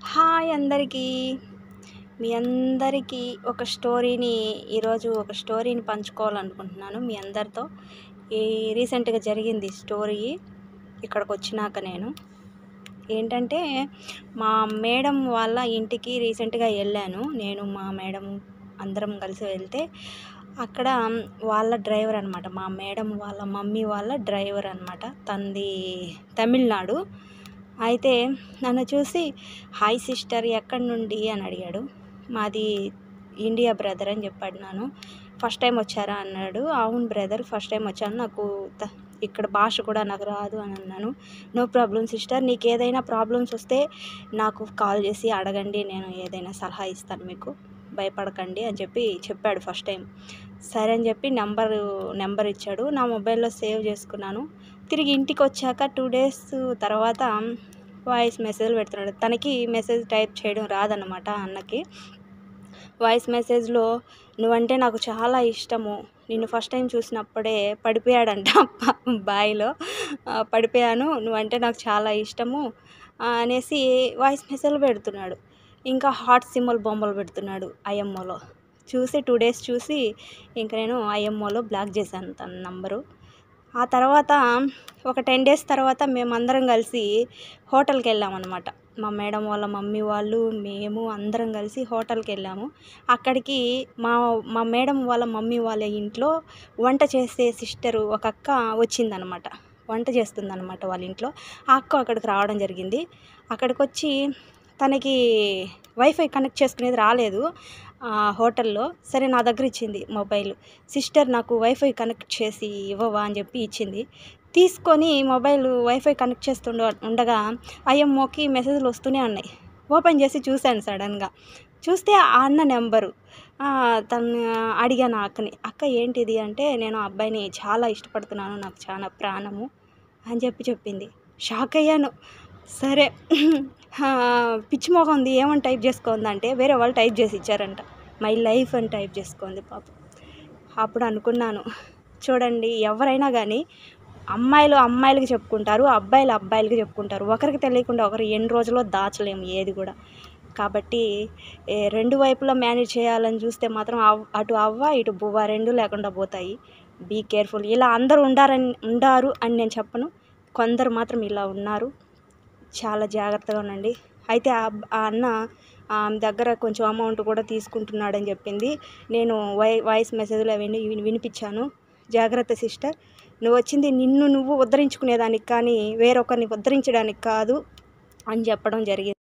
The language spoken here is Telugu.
హాయ్ అందరికీ మీ అందరికీ ఒక స్టోరీని ఈరోజు ఒక స్టోరీని పంచుకోవాలనుకుంటున్నాను మీ అందరితో ఈ రీసెంట్గా జరిగింది స్టోరీ ఇక్కడికి వచ్చినాక నేను ఏంటంటే మా మేడం వాళ్ళ ఇంటికి రీసెంట్గా వెళ్ళాను నేను మా మేడం అందరం కలిసి వెళ్తే అక్కడ వాళ్ళ డ్రైవర్ అనమాట మా మేడం వాళ్ళ మమ్మీ వాళ్ళ డ్రైవర్ అనమాట తంది తమిళనాడు అయితే నన్ను చూసి హాయ్ సిస్టర్ ఎక్కడి నుండి అని అడిగాడు మాది ఇండియా బ్రదర్ అని చెప్పాడు నేను ఫస్ట్ టైం వచ్చారా అన్నాడు అవును బ్రదర్ ఫస్ట్ టైం వచ్చాను నాకు త- ఇక్కడ భాష కూడా నాకు రాదు అని అన్నాను నో ప్రాబ్లం సిస్టర్ నీకు ఏదైనా ప్రాబ్లమ్స్ వస్తే నాకు కాల్ చేసి అడగండి నేను ఏదైనా సలహా ఇస్తాను మీకు భయపడకండి అని చెప్పి చెప్పాడు ఫస్ట్ టైం సరే అని చెప్పి నెంబర్ నెంబర్ ఇచ్చాడు నా మొబైల్లో సేవ్ చేసుకున్నాను తిరిగి ఇంటికి వచ్చాక టూ డేస్ తర్వాత వాయిస్ మెసేజ్ పెడుతున్నాడు తనకి మెసేజ్ టైప్ చేయడం రాదన్నమాట అన్నకి వాయిస్ మెసేజ్లో నువ్వంటే నాకు చాలా ఇష్టము నిన్ను ఫస్ట్ టైం చూసినప్పుడే పడిపోయాడంట బాయిలో ఆ, పడిపోయాను నువ్వంటే నాకు చాలా ఇష్టము ఆ, అనేసి వాయిస్ మెసేజ్ పెడుతున్నాడు ఇంకా హార్ట్ సింబల్ బొమ్మలు పెడుతున్నాడు ఐఎంఓలో చూసి టూ డేస్ చూసి ఇంకా నేను ఐఎంఓలో బ్లాక్ చేశాను తన నంబరు ఆ తర్వాత ఒక టెన్ డేస్ తర్వాత మేమందరం కలిసి హోటల్కి వెళ్ళామన్నమాట మా మేడం వాళ్ళ మమ్మీ వాళ్ళు మేము అందరం కలిసి హోటల్కి వెళ్ళాము అక్కడికి మా మా మేడం వాళ్ళ మమ్మీ వాళ్ళ ఇంట్లో వంట చేసే సిస్టరు ఒక అక్క వచ్చిందనమాట వంట చేస్తుందన్నమాట వాళ్ళ ఇంట్లో ఆ అక్క అక్కడికి రావడం జరిగింది అక్కడికి వచ్చి తనకి వైఫై కనెక్ట్ చేసుకునేది రాలేదు ఆ హోటల్లో సరే నా దగ్గర ఇచ్చింది మొబైల్ సిస్టర్ నాకు వైఫై కనెక్ట్ చేసి ఇవ్వవా అని చెప్పి ఇచ్చింది తీసుకొని మొబైల్ వైఫై కనెక్ట్ చేస్తుండ ఉండగా ఐఎంఓకి మెసేజ్లు వస్తూనే ఉన్నాయి ఓపెన్ చేసి చూశాను సడన్గా చూస్తే ఆ అన్న నెంబరు ఆ, తను అడిగాను ఆ అక్కని అక్క ఏంటిది అంటే నేను ఆ అబ్బాయిని చాలా ఇష్టపడుతున్నాను నాకు చాలా ప్రాణము అని చెప్పి చెప్పింది షాక్ అయ్యాను సరే ఆ, పిచ్చి మొహం ఉంది ఏమని టైప్ చేసుకోంది అంటే వేరే వాళ్ళు టైప్ చేసి ఇచ్చారంట మై లైఫ్ అని టైప్ చేసుకుంది పాపం అప్పుడు అనుకున్నాను చూడండి ఎవరైనా కానీ అమ్మాయిలు అమ్మాయిలకి చెప్పుకుంటారు అబ్బాయిలు అబ్బాయిలకి చెప్పుకుంటారు ఒకరికి తెలియకుండా ఒకరు ఎన్ని రోజుల్లో దాచలేము ఏది కూడా కాబట్టి ఏ, రెండు వైపులా మేనేజ్ చేయాలని చూస్తే మాత్రం అవ్- అటు అవ్వ ఇటు బువ్వ రెండు లేకుండా పోతాయి బీ కేర్ఫుల్ ఇలా అందరూ ఉండారని ఉండారు అని నేను చెప్పను కొందరు మాత్రం ఇలా ఉన్నారు చాలా జాగ్రత్తగా ఉండండి అయితే ఆ అబ్- ఆ అన్న ఆమె దగ్గర కొంచెం అమౌంట్ కూడా తీసుకుంటున్నాడని చెప్పింది నేను వై వాయిస్ మెసేజ్లు అవన్నీ విని వినిపించాను జాగ్రత్త సిస్టర్ నువ్వు వచ్చింది నిన్ను నువ్వు ఉద్ధరించుకునేదానికి కానీ వేరొకరిని ఉద్ధరించడానికి కాదు అని చెప్పడం జరిగింది